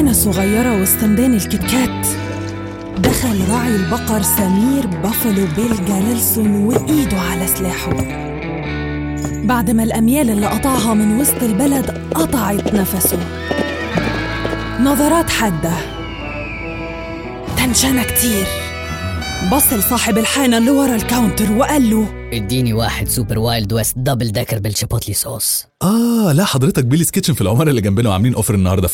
حانة صغيرة وسط ميدان الكتكات دخل راعي البقر سمير بافلو بيل جاللسون وإيده على سلاحه بعد ما الأميال اللي قطعها من وسط البلد قطعت نفسه نظرات حادة تنشنة كتير بص لصاحب الحانة اللي ورا الكاونتر وقال له اديني واحد سوبر وايلد ويست دبل داكر بالشيبوتلي صوص اه لا حضرتك بيلي's كيتشن في العمارة اللي جنبنا وعاملين اوفر النهارده